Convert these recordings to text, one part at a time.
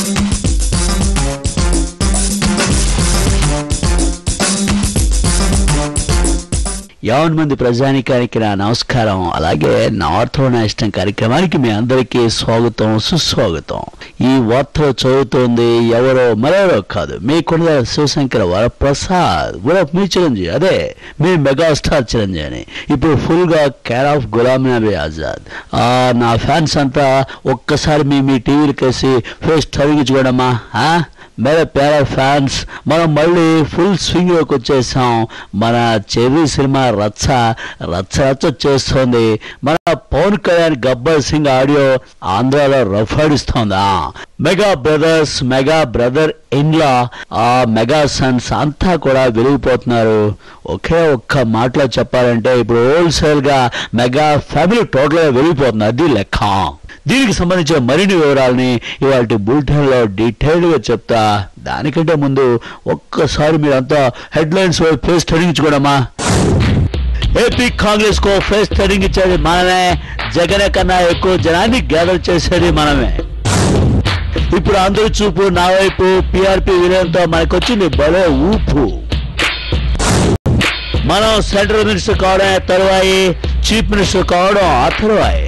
యావన్ మంది ప్రజానికానికి నా నమస్కారం అలాగే నార్త్ నా ఇష్టం కార్యక్రమానికి మీ అందరికీ స్వాగతం సుస్వాగతం ఈ వార్తలు చదువుతోంది ఎవరో మరెవరో కాదు మీ కొండ శివశంకర వరప్రసాద్ వరప్ మీ చిరంజీవి అదే మీ మెగాస్టార్ చిరంజీవి అని ఇప్పుడు ఫుల్ గా కేర్ ఆఫ్ గులాం నబీ ఆజాద్ ఆ, నా ఫ్యాన్స్ అంతా ఒక్కసారి మీ మీ టీవీలు కేసి ఫేస్ తొలగించుకోవడమా ఆ? మేరే పేర ఫ్యాన్స్ మనం మళ్ళీ ఫుల్ స్వింగ్ లోకి వచ్చేసాం మన చెర్రీ సినిమా రచ్చ రచ్చ రచ్చ చేస్తోంది మన పవన్ కళ్యాణ్ గబ్బర్ సింగ్ ఆడియో ఆంధ్రాలో రఫాడిస్తోందా mega brothers mega brother in law ఆ మెగా సన్స్ అంతా కూడా వెలిగిపోతున్నారు ఒకే ఒక్క మాటలో చెప్పాలంటే ఇప్పుడు హోల్సేల్ గా మెగా ఫ్యామిలీ టోటల్ గా వెలిగిపోతుంది అది లెక్క దీనికి సంబంధించిన మరిన్ని వివరాలని ఇవాళ బులెటిన్ లో డీటెయిల్ గా చెప్తా దానికంటే ముందు ఒక్కసారి మీరంతా హెడ్లైన్స్ ఫేస్ తొలగించుకోవడమా ఏపీ కాంగ్రెస్ కో ఫేస్ తొలగించేది మనమే జగన్ కన్నా ఎక్కువ జనాన్ని గ్యాదర్ చేసేది మనమే ఇప్పుడు అందరి చూపు నా వైపు పిఆర్పి వినయంతో మనకొచ్చింది భలే ఊపు మనం సెంట్రల్ మినిస్టర్ కావడం తరువాయి చీఫ్ మినిస్టర్ కావడం ఆ తరువాయి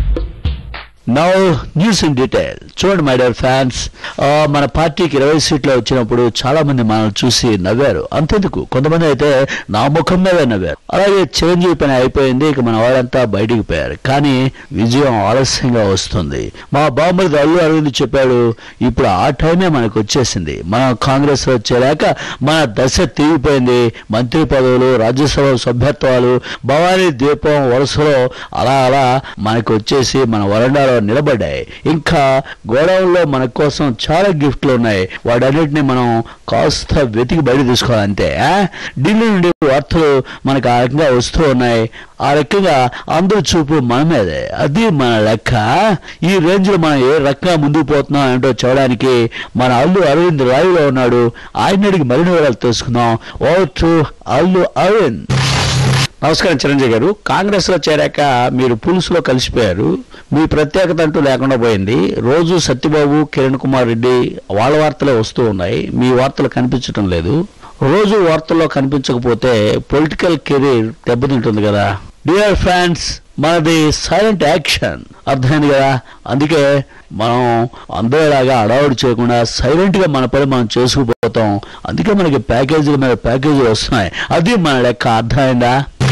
నౌ న్యూస్ ఇన్ డీటెయిల్ చూడండి మై డియర్ ఫ్యాన్స్ మన పార్టీకి ఇరవై సీట్లు వచ్చినప్పుడు చాలా మంది మనల్ని చూసి నవ్వారు అంతెందుకు కొంతమంది అయితే నా ముఖం మీద నవ్వారు అలాగే చిరంజీవి పని అయిపోయింది ఇక మన వాళ్ళంతా బయటికి పోయారు కానీ విజయం ఆలస్యంగా వస్తుంది మా బామ్మది అల్లు అరవింద్ చెప్పాడు ఇప్పుడు ఆ టైమే మనకు వచ్చేసింది మనం కాంగ్రెస్ లో చేరాక మన దశ తిరిగిపోయింది మంత్రి పదవులు రాజ్యసభ సభ్యత్వాలు భవానీ ద్వీపం వరుసలో అలా అలా మనకు వచ్చేసి మన వరండాలో నిలబడ్డాయి ఇంకా గోడౌన్లో మన కోసం చాలా గిఫ్ట్లు ఉన్నాయి వాటన్నిటిని మనం కాస్త వెతికి బయట తీసుకోవాలి అంతే ఆ? ఢిల్లీ నుండి వార్తలు మనకు ఆ రకంగా వస్తూ ఉన్నాయి ఆ రకంగా అందరి చూపు మన మీదే అది మన లెక్క ఈ రేంజ్ లో మనం ఏ రకంగా ముందుకు పోతున్నాం ఏంటో చూడడానికి మన అల్లు అరవింద్ రాయులో ఉన్నాడు ఆయన అడిగి మరిన్ని వివరాలు తెలుసుకుందాం ఓ టు అల్లు అరవింద్ నమస్కారం చిరంజీవి గారు కాంగ్రెస్ లో చేరాక మీరు పులుసులో కలిసిపోయారు మీ ప్రత్యేకత అంటూ లేకుండా పోయింది రోజు సత్యబాబు కిరణ్ కుమార్ రెడ్డి వాళ్ళ వార్తలే వస్తూ ఉన్నాయి మీ వార్తలు కనిపించడం లేదు రోజు వార్తల్లో కనిపించకపోతే పొలిటికల్ కెరీర్ దెబ్బతింటుంది కదా డియర్ ఫ్రెండ్స్ మనది సైలెంట్ యాక్షన్ అర్థమైంది కదా అందుకే మనం అందరిలాగా అడావుడి చేయకుండా సైలెంట్ గా మన పని మనం చేసుకుపోతాం అందుకే మనకి ప్యాకేజీల మీద ప్యాకేజీలు వస్తున్నాయి అది మన లెక్క అర్థమైందా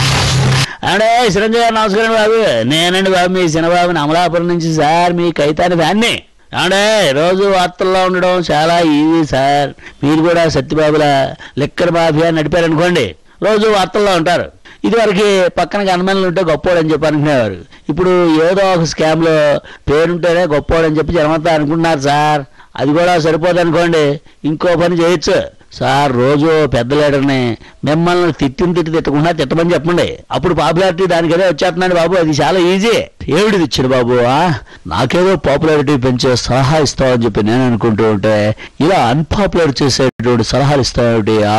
అంటే చిరంజీవి గారు నమస్కారం బాబు నేనండి బాబు మీ చిన్నబాబుని అమలాపురం నుంచి సార్ మీ కైతాని ఫ్యాన్ని అంటే రోజు వార్తల్లో ఉండడం చాలా ఈజీ సార్ మీరు కూడా సత్యబాబుల లెక్కర్ మాఫియా నడిపారనుకోండి రోజు వార్తల్లో ఉంటారు ఇదివరకు పక్కన గన్మెన్లు ఉంటే గొప్పోడని చెప్పి అనుకునేవారు ఇప్పుడు ఏదో ఒక స్కామ్ లో పేరుంటేనే గొప్పోడని చెప్పి జనమంతా అనుకుంటున్నారు సార్ అది కూడా సరిపోదు అనుకోండి ఇంకో పని చేయొచ్చు సార్ రోజు పెద్ద లీడర్ని మిమ్మల్ని తిట్టిన తిట్టి తిట్టకుండా తిట్టమని చెప్పండి అప్పుడు పాపులారిటీ దానికదే వచ్చేస్తున్నాడు బాబు అది చాలా ఈజీ ఏమిటిది ఇచ్చాడు బాబు ఆ? నాకేదో పాపులారిటీ పెంచే సలహా ఇస్తావని చెప్పి నేను అనుకుంటూ ఉంటే ఇలా అన్పాపులర్ చేసేటువంటి సలహాలు ఇస్తావేమిటి ఆ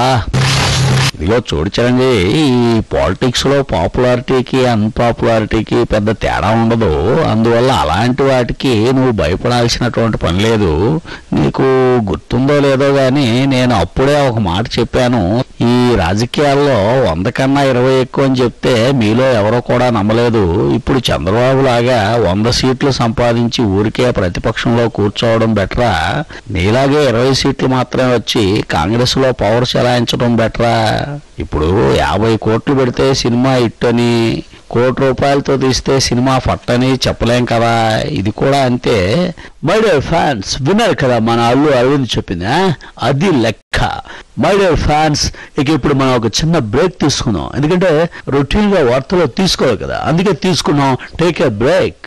ఇదిగో చూడు చిరంజీవి ఈ పాలిటిక్స్ లో పాపులారిటీకి అన్పాపులారిటీకి పెద్ద తేడా ఉండదు అందువల్ల అలాంటి వాటికి నువ్వు భయపడాల్సినటువంటి పని లేదు నీకు గుర్తుందో లేదో గాని నేను అప్పుడే ఒక మాట చెప్పాను ఈ రాజకీయాల్లో వంద కన్నా ఇరవై ఎక్కువ అని చెప్తే మీలో ఎవరో కూడా నమ్మలేదు ఇప్పుడు చంద్రబాబు లాగా వంద సీట్లు సంపాదించి ఊరికే ప్రతిపక్షంలో కూర్చోవడం బెటరా నీలాగే ఇరవై సీట్లు మాత్రమే వచ్చి కాంగ్రెస్ లో పవర్ చెలాయించడం బెటరా ఇప్పుడు యాభై కోట్లు పెడితే సినిమా హిట్ అని కోటి రూపాయలతో తీస్తే సినిమా ఫట్టని చెప్పలేం కదా ఇది కూడా అంతే మై డియర్ ఫ్యాన్స్ విన్నారు కదా మన అల్లు అరవింద్ చెప్పింది ఆ? అది లెక్క మై డియర్ ఫ్యాన్స్ ఇక ఇప్పుడు మనం ఒక చిన్న బ్రేక్ తీసుకుందాం ఎందుకంటే రొటీన్ గా వార్తలు తీసుకోవాలి కదా అందుకే తీసుకున్నాం take a break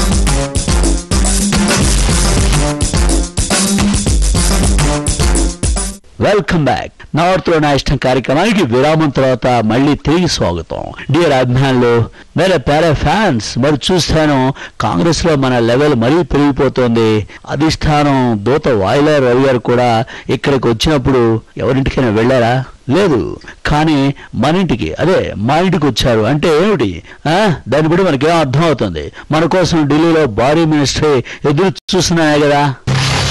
welcome back north లో నా ఇష్టం కార్యక్రమానికి విరామం తర్వాత మళ్ళీ తిరిగి స్వాగతం డియర్ అభిమానులు వేరే పేరే ఫ్యాన్స్ మరి చూస్తాను కాంగ్రెస్ లో మన లెవెల్ మరీ పెరిగిపోతోంది అధిష్టానం దూత వాయిలా రవి గారు కూడా ఇక్కడికి వచ్చినప్పుడు ఎవరింటికైనా వెళ్ళారా లేదు కానీ మన ఇంటికి అదే మా ఇంటికి వచ్చారు అంటే ఏమిటి ఆ? దాన్ని బట్టి మనకేం అర్థం అవుతుంది మన కోసం ఢిల్లీలో భారీ మినిస్ట్రీ ఎదురు చూస్తున్నానే కదా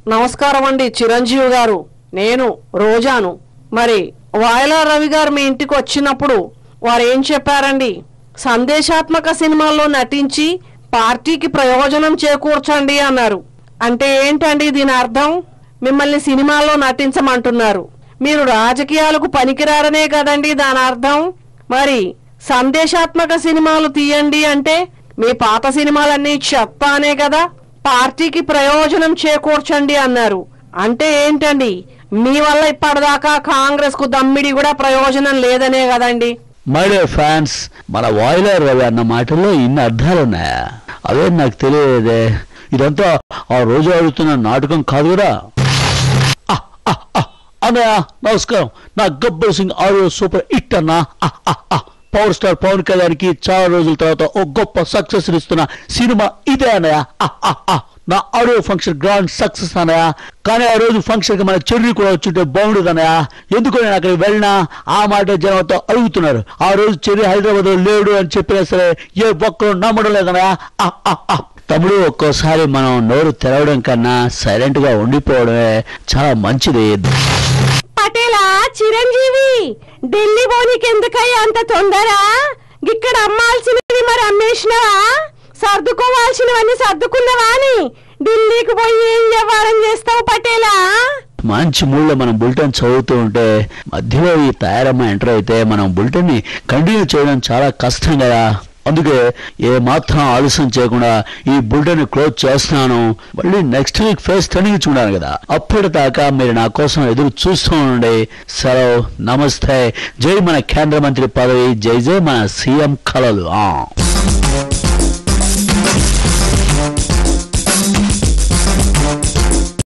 నమస్కారం అండి చిరంజీవి గారు నేను రోజాను మరి వాయలా రవి గారు మీ ఇంటికి వచ్చినప్పుడు వారు ఏం చెప్పారండి సందేశాత్మక సినిమాల్లో నటించి పార్టీకి ప్రయోజనం చేకూర్చండి అన్నారు అంటే ఏంటండి దీని అర్థం మిమ్మల్ని సినిమాల్లో నటించమంటున్నారు మీరు రాజకీయాలకు పనికిరారనే కదండి దాని అర్థం మరి సందేశాత్మక సినిమాలు తీయండి అంటే మీ పాత సినిమాలన్నీ చెత్త అనే కదా పార్టీకి ప్రయోజనం చేకూర్చండి అన్నారు అంటే ఏంటండి మీ వల్ల ఇప్పటిదాకా కాంగ్రెస్ కు దమ్మిడి కూడా ప్రయోజనం లేదనే కదండి మై డియర్ ఫ్యాన్స్ మన వాయిలర్ రవి అన్న మాటల్లో ఇన్ని అర్థాలు ఉన్నాయా అవే నాకు తెలియదే ఇదంతా ఆ రోజు ఆడుతున్న నాటకం కాదు కదా ఆ, ఆ, ఆ, అన్నయ్య నమస్కారం నా Gabbar Singh audio super hit అన్నా ఆ, ఆ, ఆ. పవర్ స్టార్ పవన్ కళ్యాణ్కి చాలా రోజుల తర్వాత ఓ గొప్ప సక్సెస్ ఇస్తున్న సినిమా ఇదే అన్నయ్య ఆ, ఆ, ఆ. నా ఆడియో ఫంక్షన్ గ్రాండ్ సక్సెస్ అన్నయ్య కానీ ఆ రోజు ఫంక్షన్ కి మన చెర్రి కూడా వచ్చుంటే బాగుండదు అన్నయ్య ఎందుకు నేను అక్కడికి వెళ్ళినా ఆ మాట జనంతో అడుగుతున్నారు ఆ రోజు చెర్రి హైదరాబాద్ లో లేడు అని చెప్పినా సరే ఏ ఒక్కరు నమ్మడం లేదన్నయ్య ఆ, ఆ, ఆ. తమ్ముడు ఒక్కోసారి మనం నోరు తెరవడం కన్నా సైలెంట్ గా ఉండిపోవడమే చాలా మంచిది పటేలా చిరంజీవి ఢిల్లీ పోనీకి ఎందుకయ్యా అంత తొందర ఇక్కడ అమ్మాల్సినవి మరి అమ్మేసినవా సర్దుకోవాల్సినవన్నీ సర్దుకున్నవా అని ఢిల్లీకి పోయి ఏం వ్యవహారం చేస్తావు పటేలా మంచి మూడ్లో మనం బులెటిన్ చదువుతూ ఉంటే మధ్యలో ఈ తయారమ్మ ఎంటర్ అయితే మనం బులెటిన్ ని కంటిన్యూ చేయడం చాలా కష్టం కదా అందుకే ఏ మాత్రం ఆలస్యం చేయకుండా ఈ బులెటిన్ క్లోజ్ చేస్తున్నాను మళ్ళీ నెక్స్ట్ వీక్ ఫేస్ టర్నింగ్ చూడాలి కదా అప్పటిదాకా మీరు నా కోసం ఎదురు చూస్తూ ఉండండి సెలవు నమస్తే జై మన కేంద్ర మంత్రి పదవి జై జై మన సీఎం కలలు ఆ